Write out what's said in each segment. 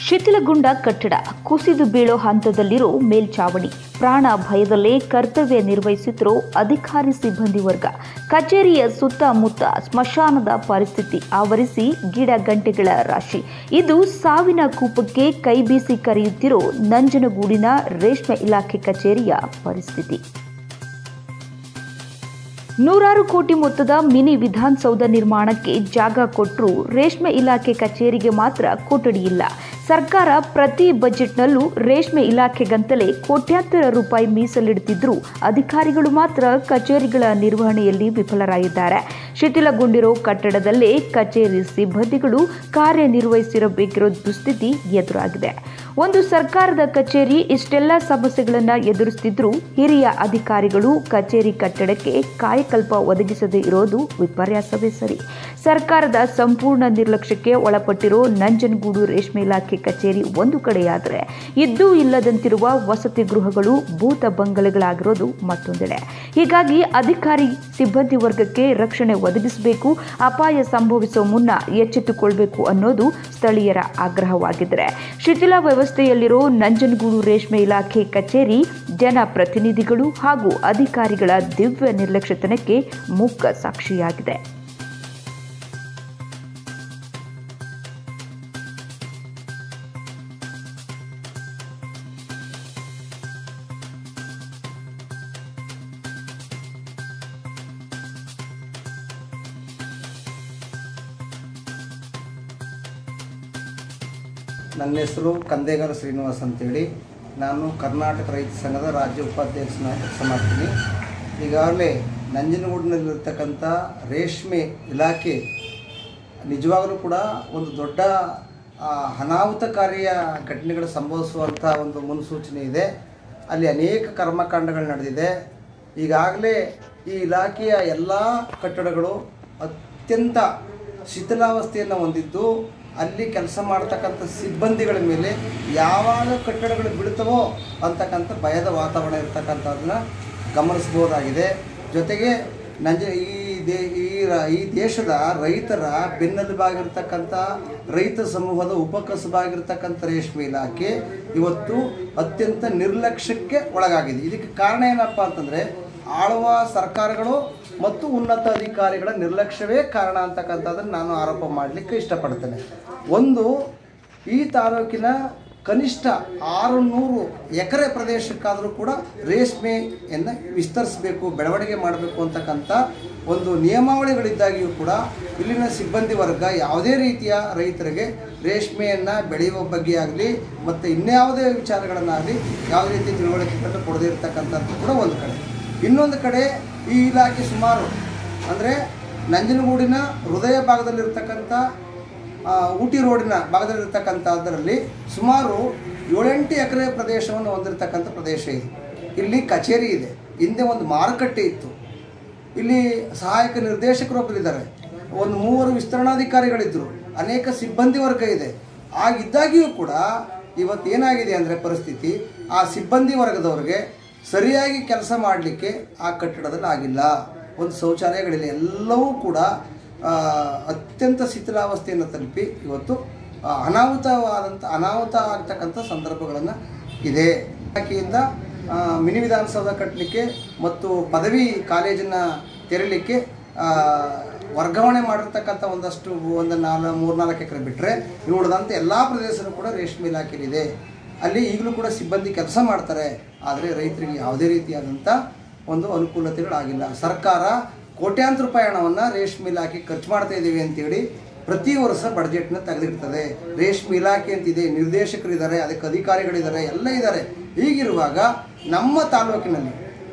ಶಿಥಿಲಗೊಂಡ ಕಟ್ಟಡ ಕುಸಿದು ಬೀಳೋ ಹಂತದಲ್ಲಿರೋ ಮೇಲ್ಚಾವಣಿ ಪ್ರಾಣ ಭಯದಲ್ಲೇ ಕರ್ತವ್ಯ ನಿರ್ವಹಿಸುತ್ತಿರೋ ಅಧಿಕಾರಿ ಸಿಬ್ಬಂದಿ ವರ್ಗ ಕಚೇರಿಯ ಸುತ್ತಮುತ್ತ ಸ್ಮಶಾನದ ಪರಿಸ್ಥಿತಿ ಆವರಿಸಿ ಗಿಡ ಗಂಟೆಗಳ ರಾಶಿ ಇದು ಸಾವಿನ ಕೂಪಕ್ಕೆ ಕೈಬೀಸಿ ಕರೆಯುತ್ತಿರೋ ನಂಜನಗೂಡಿನ ರೇಷ್ಮೆ ಇಲಾಖೆ ಕಚೇರಿಯ ಪರಿಸ್ಥಿತಿ ನೂರಾರು ಕೋಟಿ ಮೊತ್ತದ ಮಿನಿ ವಿಧಾನಸೌಧ ನಿರ್ಮಾಣಕ್ಕೆ ಜಾಗ ಕೊಟ್ಟರೂ ರೇಷ್ಮೆ ಇಲಾಖೆ ಕಚೇರಿಗೆ ಮಾತ್ರ ಕೊಠಡಿ ಇಲ್ಲ ಸರ್ಕಾರ ಪ್ರತಿ ಬಜೆಟ್ನಲ್ಲೂ ರೇಷ್ಮೆ ಇಲಾಖೆಗಂತಲೇ ಕೋಟ್ಯಾಂತರ ರೂಪಾಯಿ ಮೀಸಲಿಡುತ್ತಿದ್ದರೂ ಅಧಿಕಾರಿಗಳು ಮಾತ್ರ ಕಚೇರಿಗಳ ನಿರ್ವಹಣೆಯಲ್ಲಿ ವಿಫಲರಾಗಿದ್ದಾರೆ ಶಿಥಿಲಗೊಂಡಿರೋ ಕಟ್ಟಡದಲ್ಲೇ ಕಚೇರಿ ಸಿಬ್ಬಂದಿಗಳು ಕಾರ್ಯನಿರ್ವಹಿಸಿರಬೇಕಿರೋ ದುಸ್ಥಿತಿ ಎದುರಾಗಿದೆ ಒಂದು ಸರ್ಕಾರದ ಕಚೇರಿ ಇಷ್ಟೆಲ್ಲ ಸಮಸ್ಯೆಗಳನ್ನು ಎದುರಿಸುತ್ತಿದ್ದರೂ ಹಿರಿಯ ಅಧಿಕಾರಿಗಳು ಕಚೇರಿ ಕಟ್ಟಡಕ್ಕೆ ಕಾಯಕಲ್ಪ ಒದಗಿಸದೇ ಇರೋದು ವಿಪರ್ಯಾಸವೇ ಸರಿ ಸರ್ಕಾರದ ಸಂಪೂರ್ಣ ನಿರ್ಲಕ್ಷ್ಯಕ್ಕೆ ಒಳಪಟ್ಟಿರೋ ನಂಜನಗೂಡು ರೇಷ್ಮೆ ಇಲಾಖೆ ಕಚೇರಿ ಒಂದು ಕಡೆಯಾದರೆ ಇದ್ದೂ ಇಲ್ಲದಂತಿರುವ ವಸತಿ ಗೃಹಗಳು ಭೂತ ಬಂಗಲೆಗಳಾಗಿರೋದು ಮತ್ತೊಂದೆಡೆ ಹೀಗಾಗಿ ಅಧಿಕಾರಿ ಸಿಬ್ಬಂದಿ ವರ್ಗಕ್ಕೆ ರಕ್ಷಣೆ ಒದಗಿಸಬೇಕು ಅಪಾಯ ಸಂಭವಿಸುವ ಮುನ್ನ ಎಚ್ಚೆತ್ತುಕೊಳ್ಬೇಕು ಅನ್ನೋದು ಸ್ಥಳೀಯರ ಆಗ್ರಹವಾಗಿದ್ದರೆ ಶಿಥಿಲ ವ್ಯವಸ್ಥೆಯಲ್ಲಿರೋ ನಂಜನಗೂಡು ರೇಷ್ಮೆ ಇಲಾಖೆ ಕಚೇರಿ ಜನಪ್ರತಿನಿಧಿಗಳು ಹಾಗೂ ಅಧಿಕಾರಿಗಳ ದಿವ್ಯ ನಿರ್ಲಕ್ಷ್ಯತನಕ್ಕೆ ಮುಖ್ಯ ಸಾಕ್ಷಿಯಾಗಿದೆ ನನ್ನ ಹೆಸರು ಕಂದೇಗರ ಶ್ರೀನಿವಾಸ್ ಅಂತೇಳಿ ನಾನು ಕರ್ನಾಟಕ ರೈತ ಸಂಘದ ರಾಜ್ಯ ಉಪಾಧ್ಯಕ್ಷನಾಗಿ ಕೆಲಸ ಮಾಡ್ತೀನಿ ಈಗಾಗಲೇ ನಂಜನಗೂಡಿನಲ್ಲಿರ್ತಕ್ಕಂಥ ರೇಷ್ಮೆ ಇಲಾಖೆ ನಿಜವಾಗಲೂ ಕೂಡ ಒಂದು ದೊಡ್ಡ ಆ, ಅನಾಹುತಕಾರಿಯ ಘಟನೆಗಳು ಸಂಭವಿಸುವಂಥ ಒಂದು ಮುನ್ಸೂಚನೆ ಇದೆ ಅಲ್ಲಿ ಅನೇಕ ಕರ್ಮಕಾಂಡಗಳು ನಡೆದಿದೆ ಈಗಾಗಲೇ ಈ ಇಲಾಖೆಯ ಎಲ್ಲ ಕಟ್ಟಡಗಳು ಅತ್ಯಂತ ಶಿಥಿಲಾವಸ್ಥೆಯನ್ನು ಹೊಂದಿದ್ದು ಅಲ್ಲಿ ಕೆಲಸ ಮಾಡ್ತಕ್ಕಂಥ ಸಿಬ್ಬಂದಿಗಳ ಮೇಲೆ ಯಾವಾಗ ಕಟ್ಟಡಗಳು ಬೀಳ್ತವೋ ಅಂತಕ್ಕಂಥ ಭಯದ ವಾತಾವರಣ ಇರ್ತಕ್ಕಂಥದ್ದನ್ನ ಗಮನಿಸ್ಬೋದಾಗಿದೆ ಜೊತೆಗೆ ನಂಜ ಈ ದೇ ಈ ರ- ಈ ದೇಶದ ರೈತರ ಬೆನ್ನೆಲುಬಾಗಿರ್ತಕ್ಕಂಥ ರೈತ ಸಮೂಹದ ಉಪಕಸಬಾಗಿರ್ತಕ್ಕಂಥ ರೇಷ್ಮೆ ಇಲಾಖೆ ಇವತ್ತು ಅತ್ಯಂತ ನಿರ್ಲಕ್ಷ್ಯಕ್ಕೆ ಒಳಗಾಗಿದೆ ಇದಕ್ಕೆ ಕಾರಣ ಏನಪ್ಪ ಅಂತಂದರೆ ಆಳುವ ಸರ್ಕಾರಗಳು ಮತ್ತು ಉನ್ನತ ಅಧಿಕಾರಿಗಳ ನಿರ್ಲಕ್ಷ್ಯವೇ ಕಾರಣ ಅಂತಕ್ಕಂಥದ್ದನ್ನು ನಾನು ಆರೋಪ ಮಾಡಲಿಕ್ಕೆ ಇಷ್ಟಪಡ್ತೇನೆ ಒಂದು ಈ ತಾಲೂಕಿನ ಕನಿಷ್ಠ ಆರುನೂರು ಎಕರೆ ಪ್ರದೇಶಕ್ಕಾದರೂ ಕೂಡ ರೇಷ್ಮೆಯನ್ನು ವಿಸ್ತರಿಸಬೇಕು ಬೆಳವಣಿಗೆ ಮಾಡಬೇಕು ಅಂತಕ್ಕಂಥ ಒಂದು ನಿಯಮಾವಳಿಗಳಿದ್ದಾಗಿಯೂ ಕೂಡ ಇಲ್ಲಿನ ಸಿಬ್ಬಂದಿ ವರ್ಗ ಯಾವುದೇ ರೀತಿಯ ರೈತರಿಗೆ ರೇಷ್ಮೆಯನ್ನು ಬೆಳೆಯುವ ಬಗ್ಗೆ ಆಗಲಿ ಮತ್ತು ಇನ್ಯಾವುದೇ ವಿಚಾರಗಳನ್ನಾಗಲಿ ಯಾವುದೇ ರೀತಿಯ ತಿಳುವಳಿಕೆಗಳನ್ನು ಕೊಡದೇ ಇರತಕ್ಕಂಥದ್ದು ಕೂಡ ಒಂದು ಕಡೆ ಇನ್ನೊಂದು ಕಡೆ ಈ ಇಲಾಖೆ ಸುಮಾರು ಅಂದರೆ ನಂಜನಗೂಡಿನ ಹೃದಯ ಭಾಗದಲ್ಲಿರ್ತಕ್ಕಂಥ ಆ, ಊಟಿ ರೋಡಿನ ಭಾಗದಲ್ಲಿರ್ತಕ್ಕಂಥದ್ದರಲ್ಲಿ ಸುಮಾರು ಏಳೆಂಟು ಎಕರೆ ಪ್ರದೇಶವನ್ನು ಹೊಂದಿರತಕ್ಕಂಥ ಪ್ರದೇಶ ಇದೆ ಇಲ್ಲಿ ಕಚೇರಿ ಇದೆ ಹಿಂದೆ ಒಂದು ಮಾರುಕಟ್ಟೆ ಇತ್ತು ಇಲ್ಲಿ ಸಹಾಯಕ ನಿರ್ದೇಶಕರೊಬ್ಬರಿದ್ದಾರೆ ಒಂದು ಮೂವರು ವಿಸ್ತರಣಾಧಿಕಾರಿಗಳಿದ್ದರು ಅನೇಕ ಸಿಬ್ಬಂದಿ ವರ್ಗ ಇದೆ ಆಗಿದ್ದಾಗಿಯೂ ಕೂಡ ಇವತ್ತು ಏನಾಗಿದೆ ಅಂದರೆ ಪರಿಸ್ಥಿತಿ ಆ ಸಿಬ್ಬಂದಿ ವರ್ಗದವ್ರಿಗೆ ಸರಿಯಾಗಿ ಕೆಲಸ ಮಾಡಲಿಕ್ಕೆ ಆ ಕಟ್ಟಡದಲ್ಲಿ ಆಗಿಲ್ಲ ಒಂದು ಶೌಚಾಲಯಗಳಿಲ್ಲ ಎಲ್ಲವೂ ಕೂಡ ಆ, ಅತ್ಯಂತ ಶಿಥಿಲಾವಸ್ಥೆಯನ್ನು ತಲುಪಿ ಇವತ್ತು ಆ, ಅನಾಹುತವಾದಂಥ ಅನಾಹುತ ಆಗ್ತಕ್ಕಂಥ ಸಂದರ್ಭಗಳನ್ನು ಇದೆ ಇಲಾಖೆಯಿಂದ ಆ, ಮಿನಿ ವಿಧಾನಸೌಧ ಕಟ್ಟಲಿಕ್ಕೆ ಮತ್ತು ಪದವಿ ಕಾಲೇಜನ್ನು ತೆರಲಿಕ್ಕೆ ಆ, ವರ್ಗಾವಣೆ ಮಾಡಿರ್ತಕ್ಕಂಥ ಒಂದಷ್ಟು ಒಂದು ನಾಲ್ಕು ಮೂರ್ನಾಲ್ಕು ಎಕರೆ ಬಿಟ್ಟರೆ ಉಳಿದಂಥ ಎಲ್ಲ ಪ್ರದೇಶನೂ ಕೂಡ ರೇಷ್ಮೆ ಇಲಾಖೆಯಲ್ಲಿದೆ ಅಲ್ಲಿ ಈಗಲೂ ಕೂಡ ಸಿಬ್ಬಂದಿ ಕೆಲಸ ಮಾಡ್ತಾರೆ ಆದರೆ ರೈತರಿಗೆ ಯಾವುದೇ ರೀತಿಯಾದಂಥ ಒಂದು ಅನುಕೂಲತೆಗಳಾಗಿಲ್ಲ ಸರ್ಕಾರ ಕೋಟ್ಯಾಂತರ ರೂಪಾಯಿ ಹಣವನ್ನು ರೇಷ್ಮೆ ಇಲಾಖೆ ಖರ್ಚು ಮಾಡ್ತಾ ಇದ್ದೀವಿ ಅಂತೇಳಿ ಪ್ರತಿ ವರ್ಷ ಬಡ್ಜೆಟ್ನ ತೆಗೆದಿಡ್ತದೆ ರೇಷ್ಮೆ ಇಲಾಖೆ ಅಂತಿದೆ ನಿರ್ದೇಶಕರಿದ್ದಾರೆ ಅದಕ್ಕೆ ಅಧಿಕಾರಿಗಳಿದ್ದಾರೆ ಎಲ್ಲ ಇದ್ದಾರೆ ಹೀಗಿರುವಾಗ ನಮ್ಮ ತಾಲೂಕಿನಲ್ಲಿ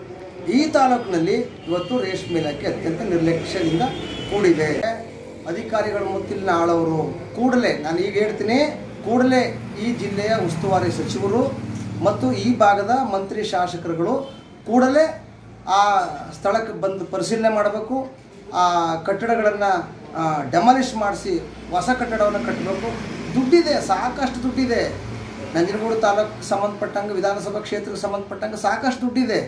ಈ ತಾಲೂಕಿನಲ್ಲಿ ಇವತ್ತು ರೇಷ್ಮೆ ಇಲಾಖೆ ಅತ್ಯಂತ ನಿರ್ಲಕ್ಷ್ಯದಿಂದ ಕೂಡಿದೆ ಅಧಿಕಾರಿಗಳು ಮುತ್ತಿಲಿನ ಆಳವರು ಕೂಡಲೇ ನಾನು ಈಗ ಹೇಳ್ತೀನಿ ಕೂಡಲೇ ಈ ಜಿಲ್ಲೆಯ ಉಸ್ತುವಾರಿ ಸಚಿವರು ಮತ್ತು ಈ ಭಾಗದ ಮಂತ್ರಿ ಶಾಸಕರುಗಳು ಕೂಡಲೇ ಆ ಸ್ಥಳಕ್ಕೆ ಬಂದು ಪರಿಶೀಲನೆ ಮಾಡಬೇಕು ಆ ಕಟ್ಟಡಗಳನ್ನು ಡೆಮಾಲಿಷ್ ಮಾಡಿಸಿ ಹೊಸ ಕಟ್ಟಡವನ್ನು ಕಟ್ಟಬೇಕು ದುಡ್ಡಿದೆ ಸಾಕಷ್ಟು ದುಡ್ಡಿದೆ ನಂಜನಗೂಡು ತಾಲೂಕು ಸಂಬಂಧಪಟ್ಟಂಗೆ ವಿಧಾನಸಭಾ ಕ್ಷೇತ್ರಕ್ಕೆ ಸಂಬಂಧಪಟ್ಟಂಗೆ ಸಾಕಷ್ಟು ದುಡ್ಡಿದೆ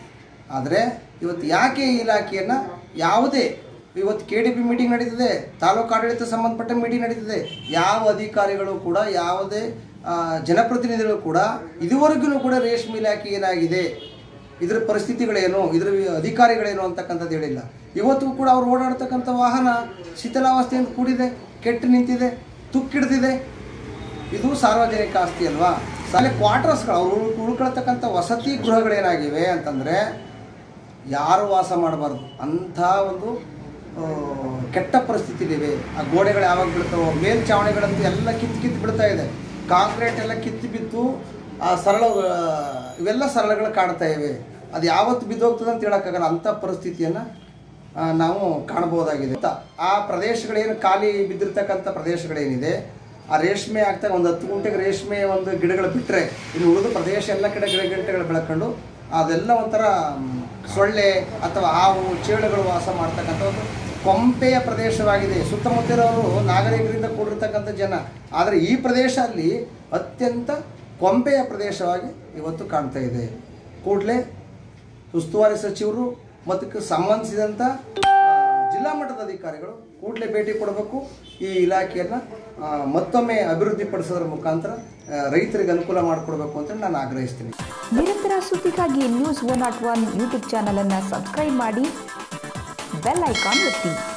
ಆದರೆ ಇವತ್ತು ಯಾಕೆ ಈ ಇಲಾಖೆಯನ್ನು ಯಾವುದೇ ಇವತ್ತು ಕೆ ಡಿ ಪಿ ಮೀಟಿಂಗ್ ನಡೀತಿದೆ ತಾಲೂಕು ಆಡಳಿತ ಸಂಬಂಧಪಟ್ಟ ಮೀಟಿಂಗ್ ನಡೀತಿದೆ ಯಾವ ಅಧಿಕಾರಿಗಳು ಕೂಡ ಯಾವುದೇ ಆ, ಜನಪ್ರತಿನಿಧಿಗಳು ಕೂಡ ಇದುವರೆಗೂ ಕೂಡ ರೇಷ್ಮೆ ಇಲಾಖೆ ಏನಾಗಿದೆ ಇದರ ಪರಿಸ್ಥಿತಿಗಳೇನು ಇದರ ಅಧಿಕಾರಿಗಳೇನು ಅಂತಕ್ಕಂಥದ್ದು ಹೇಳಿಲ್ಲ ಇವತ್ತು ಕೂಡ ಅವ್ರು ಓಡಾಡ್ತಕ್ಕಂಥ ವಾಹನ ಶಿಥಿಲಾವಸ್ಥೆಯಿಂದ ಕೂಡಿದೆ ಕೆಟ್ಟು ನಿಂತಿದೆ ತುಕ್ಕಿಡ್ದಿದೆ ಇದು ಸಾರ್ವಜನಿಕ ಆಸ್ತಿ ಅಲ್ವಾ ಸಾಲೆ ಕ್ವಾರ್ಟರ್ಸ್ಗಳು ಅವರು ಉಳ್ಕೊಳ್ತಕ್ಕಂಥ ವಸತಿ ಗೃಹಗಳೇನಾಗಿವೆ ಅಂತಂದರೆ ಯಾರು ವಾಸ ಮಾಡಬಾರ್ದು ಅಂಥ ಒಂದು ಆ, ಕೆಟ್ಟ ಪರಿಸ್ಥಿತಿಲಿವೆ ಆ ಗೋಡೆಗಳು ಯಾವಾಗ ಬೀಳ್ತಾವೋ ಮೇಲ್ಛಾವಣಿಗಳಂತೂ ಎಲ್ಲ ಕಿತ್ತು ಕಿತ್ತು ಬೀಳ್ತಾ ಇದೆ ಕಾಂಕ್ರೀಟ್ ಎಲ್ಲ ಕಿತ್ತು ಬಿದ್ದು ಆ ಸರಳ ಆ, ಇವೆಲ್ಲ ಸರಳಗಳು ಕಾಣ್ತಾ ಇವೆ ಅದು ಯಾವತ್ತು ಬಿದ್ದೋಗ್ತದೆ ಅಂತ ಹೇಳೋಕ್ಕಾಗಲ್ಲ ಅಂಥ ಪರಿಸ್ಥಿತಿಯನ್ನು ನಾವು ಕಾಣಬಹುದಾಗಿದೆ ಅಂತ ಆ ಪ್ರದೇಶಗಳೇನು ಖಾಲಿ ಬಿದ್ದಿರ್ತಕ್ಕಂಥ ಪ್ರದೇಶಗಳೇನಿದೆ ಆ ರೇಷ್ಮೆ ಆಗ್ತಾ ಒಂದು ಹತ್ತು ಗುಂಟೆಗೆ ರೇಷ್ಮೆ ಒಂದು ಗಿಡಗಳು ಬಿಟ್ಟರೆ ಇನ್ನು ಉಳಿದ ಪ್ರದೇಶ ಎಲ್ಲ ಕಡೆ ಗಿಡ ಗಂಟೆಗಳು ಬೆಳ್ಕೊಂಡು ಅದೆಲ್ಲ ಒಂಥರ ಮ್, ಸೊಳ್ಳೆ ಅಥವಾ ಹಾವು ಚೇಳುಗಳು ವಾಸ ಮಾಡ್ತಕ್ಕಂಥ ಒಂದು ಕೊಂಪೆಯ ಪ್ರದೇಶವಾಗಿದೆ ಸುತ್ತಮುತ್ತಲಿರೋರು ನಾಗರಿಕರಿಂದ ಕೂಡಿರ್ತಕ್ಕಂಥ ಜನ ಆದರೆ ಈ ಪ್ರದೇಶ ಅಲ್ಲಿ ಅತ್ಯಂತ ಕೊಂಪೆಯ ಪ್ರದೇಶವಾಗಿ ಇವತ್ತು ಕಾಣ್ತಾ ಇದೆ ಕೂಡಲೇ ಉಸ್ತುವಾರಿ ಸಚಿವರು ಮತ್ತು ಕ- ಸಂಬಂಧಿಸಿದಂಥ ಆ, ಜಿಲ್ಲಾ ಮಟ್ಟದ ಅಧಿಕಾರಿಗಳು ಕೂಡಲೇ ಭೇಟಿ ಕೊಡಬೇಕು ಈ ಇಲಾಖೆಯನ್ನು ಆ, ಮತ್ತೊಮ್ಮೆ ಅಭಿವೃದ್ಧಿಪಡಿಸೋದ್ರ ಮುಖಾಂತರ ಆ, ರೈತರಿಗೆ ಅನುಕೂಲ ಮಾಡಿಕೊಡ್ಬೇಕು ಅಂತ ನಾನು ಆಗ್ರಹಿಸ್ತೀನಿ ನಿರಂತರ ಸುದ್ದಿಗಾಗಿ news one not one YouTube ಚಾನಲನ್ನು ಸಬ್ಸ್ಕ್ರೈಬ್ ಮಾಡಿ ಬೆಲ್ ಐಕಾನ್ ಒತ್ತಿ